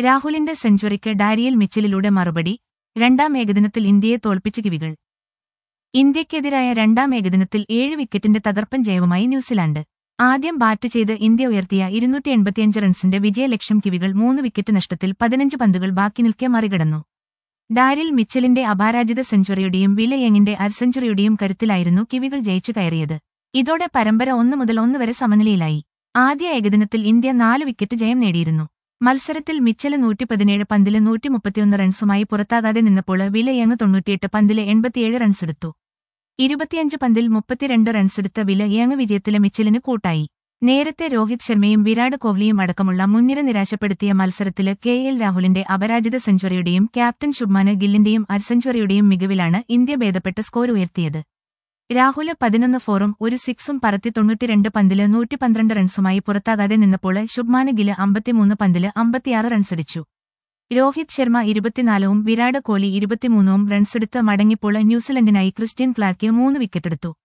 രാഹുലിന്റെ സെഞ്ചുറിക്ക് ഡാരിയൽ മിച്ചലിലൂടെ മറുപടി രണ്ടാം ഏകദിനത്തിൽ ഇന്ത്യയെ തോൽപ്പിച്ച് കിവികൾ ഇന്ത്യയ്ക്കെതിരായ രണ്ടാം ഏകദിനത്തിൽ ഏഴ് വിക്കറ്റിന്റെ തകർപ്പൻ ജയവുമായി ന്യൂസിലാൻഡ് ആദ്യം ബാറ്റ് ചെയ്ത് ഇന്ത്യ ഉയർത്തിയ ഇരുന്നൂറ്റി എൺപത്തിയഞ്ച് റൺസിന്റെ വിജയലക്ഷ്യം കിവികൾ മൂന്ന് വിക്കറ്റ് നഷ്ടത്തിൽ പതിനഞ്ച് പന്തുകൾ ബാക്കി നിൽക്കെ മറികടന്നു ഡാരിൽ മിച്ചലിന്റെ അപാരാജിത സെഞ്ചുറിയുടെയും വിലയങ്ങിന്റെ അരസെഞ്ചുറിയുടെയും കരുത്തിലായിരുന്നു കിവികൾ ജയിച്ചു കയറിയത് ഇതോടെ പരമ്പര ഒന്ന് മുതൽ ഒന്ന് വരെ സമനിലയിലായി ആദ്യ ഏകദിനത്തിൽ ഇന്ത്യ നാല് വിക്കറ്റ് ജയം നേടിയിരുന്നു മത്സരത്തിൽ മിച്ചല് നൂറ്റി പതിനേഴ് പന്തില് നൂറ്റി മുപ്പത്തിയൊന്ന് റൺസുമായി പുറത്താകാതെ നിന്നപ്പോൾ വിലയങ്ങ് തൊണ്ണൂറ്റിയെട്ട് പന്തില് എൺപത്തിയേഴ് റൺസെടുത്തു ഇരുപത്തിയഞ്ച് പന്തിൽ മുപ്പത്തിരണ്ട് റൺസെടുത്ത വില യങ് വിജയത്തിലെ മിച്ചലിന് കൂട്ടായി നേരത്തെ രോഹിത് ശർമ്മയും വിരാട് കോഹ്ലിയും അടക്കമുള്ള മുൻനിര നിരാശപ്പെടുത്തിയ മത്സരത്തില് കെ എൽ രാഹുലിന്റെ അപരാജിത സെഞ്ചുറിയുടെയും ക്യാപ്റ്റൻ ശുഭ്മാന് ഗില്ലിന്റെയും അരസെഞ്ചുറിയുടെയും മികവിലാണ് ഇന്ത്യ ഭേദപ്പെട്ട് സ്കോർ ഉയർത്തിയത് രാഹുല് പതിനൊന്ന് ഫോറും ഒരു സിക്സും പറത്തി തൊണ്ണൂറ്റിരണ്ട് പന്തില് നൂറ്റി പന്ത്രണ്ട് റൺസുമായി പുറത്താകാതെ നിന്നപ്പോൾ ശുഭ്മാന് ഗില് അമ്പത്തിമൂന്ന് പന്തില് അമ്പത്തിയാറ് റൺസടിച്ചു രോഹിത് ശർമ്മ ഇരുപത്തിനാലും വിരാട് കോഹ്ലി ഇരുപത്തിമൂന്നും റൺസെടുത്ത് മടങ്ങിപ്പോൾ ന്യൂസിലൻഡിനായി ക്രിസ്റ്റ്യൻ ക്ലാർക്ക് മൂന്ന് വിക്കറ്റെടുത്തു